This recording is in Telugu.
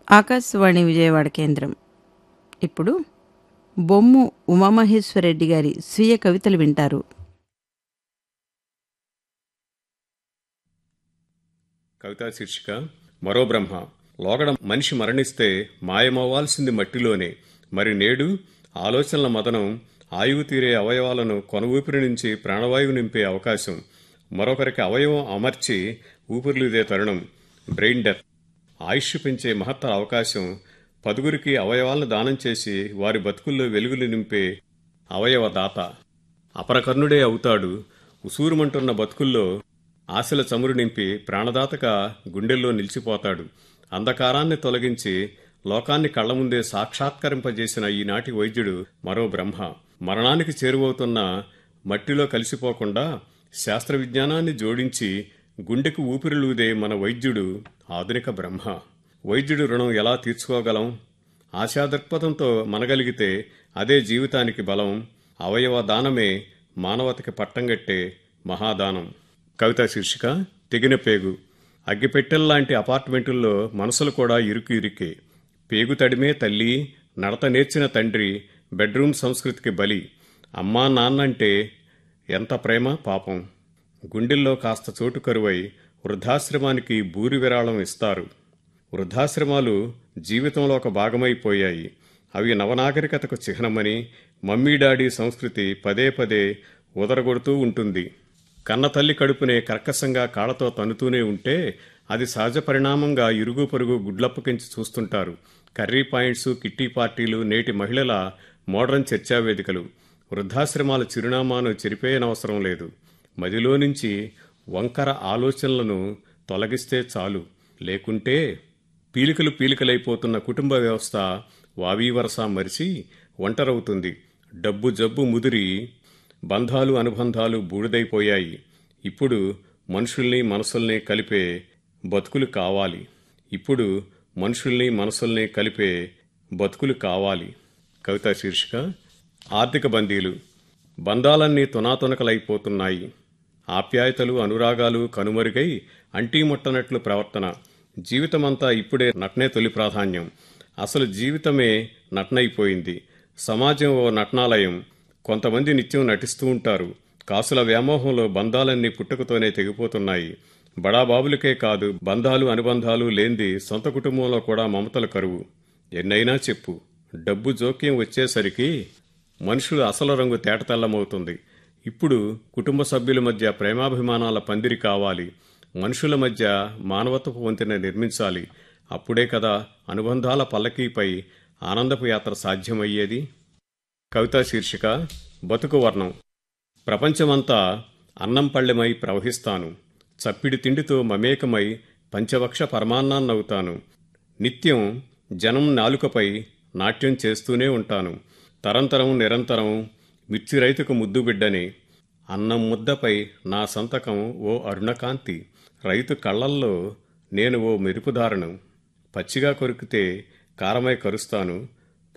ఆకాశవాణి విజయవాడ కేంద్రం ఇప్పుడు బొమ్ము ఉమామహేశ్వరరెడ్డి గారి స్వీయ కవితలు వింటారు కవితా శీర్షిక మరో బ్రహ్మ లోగడ మనిషి మరణిస్తే మాయమవ్వాల్సింది మట్టిలోనే మరి నేడు ఆలోచనల మదనం ఆయువు తీరే అవయవాలను కొన ఊపిరి నుంచి ప్రాణవాయువు నింపే అవకాశం మరొకరికి అవయవం అమర్చి ఊపిరిలుదే తరుణం బ్రెయిన్ డెత్ ఆయుష్ పెంచే మహత్తర అవకాశం పదుగురికి అవయవాలను దానం చేసి వారి బతుకుల్లో వెలుగులు నింపే అవయవ దాత అపరకర్ణుడే అవుతాడు ఉసూరుమంటున్న బతుకుల్లో ఆశల చమురు నింపి ప్రాణదాతగా గుండెల్లో నిలిచిపోతాడు అంధకారాన్ని తొలగించి లోకాన్ని కళ్ల ముందే సాక్షాత్కరింపజేసిన ఈనాటి వైద్యుడు మరో బ్రహ్మ మరణానికి చేరువవుతున్న మట్టిలో కలిసిపోకుండా శాస్త్ర విజ్ఞానాన్ని జోడించి గుండెకు ఊపిరిలూదే మన వైద్యుడు ఆధునిక బ్రహ్మ వైద్యుడు రుణం ఎలా తీర్చుకోగలం ఆశాదృక్పథంతో మనగలిగితే అదే జీవితానికి బలం అవయవ దానమే మానవతకి పట్టంగట్టే మహాదానం కవిత శీర్షిక తెగిన పేగు అగ్గిపెట్టెల్లాంటి అపార్ట్మెంటుల్లో మనసులు కూడా ఇరుకు ఇరుకే పేగు తడిమే తల్లి నడత నేర్చిన తండ్రి బెడ్రూమ్ సంస్కృతికి బలి అమ్మా నాన్నంటే ఎంత ప్రేమ పాపం గుండెల్లో కాస్త చోటు కరువై వృద్ధాశ్రమానికి బూరి విరాళం ఇస్తారు వృద్ధాశ్రమాలు జీవితంలో ఒక భాగమైపోయాయి అవి నవనాగరికతకు చిహ్నమని మమ్మీ డాడీ సంస్కృతి పదే పదే ఉదరగొడుతూ ఉంటుంది కన్న తల్లి కడుపునే కర్కశంగా కాళ్లతో తన్నుతూనే ఉంటే అది సహజ పరిణామంగా ఇరుగు పొరుగు గుడ్లప్పకించి చూస్తుంటారు కర్రీ పాయింట్స్ కిట్టి పార్టీలు నేటి మహిళల మోడర్న్ చర్చా వేదికలు వృద్ధాశ్రమాల చిరునామాను చెరిపేయనవసరం లేదు మదిలో నుంచి వంకర ఆలోచనలను తొలగిస్తే చాలు లేకుంటే పీలికలు పీలికలైపోతున్న కుటుంబ వ్యవస్థ వావీవరస మరిచి ఒంటరవుతుంది డబ్బు జబ్బు ముదిరి బంధాలు అనుబంధాలు బూడిదైపోయాయి ఇప్పుడు మనుషుల్ని మనసుల్ని కలిపే బతుకులు కావాలి ఇప్పుడు మనుషుల్ని మనసుల్ని కలిపే బతుకులు కావాలి కవితా శీర్షిక ఆర్థిక బందీలు బంధాలన్నీ తునాతునకలైపోతున్నాయి ఆప్యాయతలు అనురాగాలు కనుమరుగై అంటీముట్టనట్లు ప్రవర్తన జీవితమంతా ఇప్పుడే నటనే తొలి ప్రాధాన్యం అసలు జీవితమే నటనైపోయింది సమాజం ఓ నటనాలయం కొంతమంది నిత్యం నటిస్తూ ఉంటారు కాసుల వ్యామోహంలో బంధాలన్నీ పుట్టుకతోనే తెగిపోతున్నాయి బడాబాబులకే కాదు బంధాలు అనుబంధాలు లేంది సొంత కుటుంబంలో కూడా మమతల కరువు ఎన్నైనా చెప్పు డబ్బు జోక్యం వచ్చేసరికి మనుషులు అసలు రంగు తేటతెల్లమవుతుంది ఇప్పుడు కుటుంబ సభ్యుల మధ్య ప్రేమాభిమానాల పందిరి కావాలి మనుషుల మధ్య మానవత్వపు వంతెన నిర్మించాలి అప్పుడే కదా అనుబంధాల పల్లకీపై ఆనందపు యాత్ర సాధ్యమయ్యేది కవితా శీర్షిక బతుకు వర్ణం ప్రపంచమంతా అన్నం పళ్ళెమై ప్రవహిస్తాను చప్పిడి తిండితో మమేకమై పంచవక్ష పరమాన్నాన్నవుతాను నిత్యం జనం నాలుకపై నాట్యం చేస్తూనే ఉంటాను తరంతరం నిరంతరం మిర్చి రైతుకు ముద్దు బిడ్డని అన్నం ముద్దపై నా సంతకం ఓ అరుణకాంతి రైతు కళ్ళల్లో నేను ఓ మెరుపుదారణం పచ్చిగా కొరికితే కారమై కరుస్తాను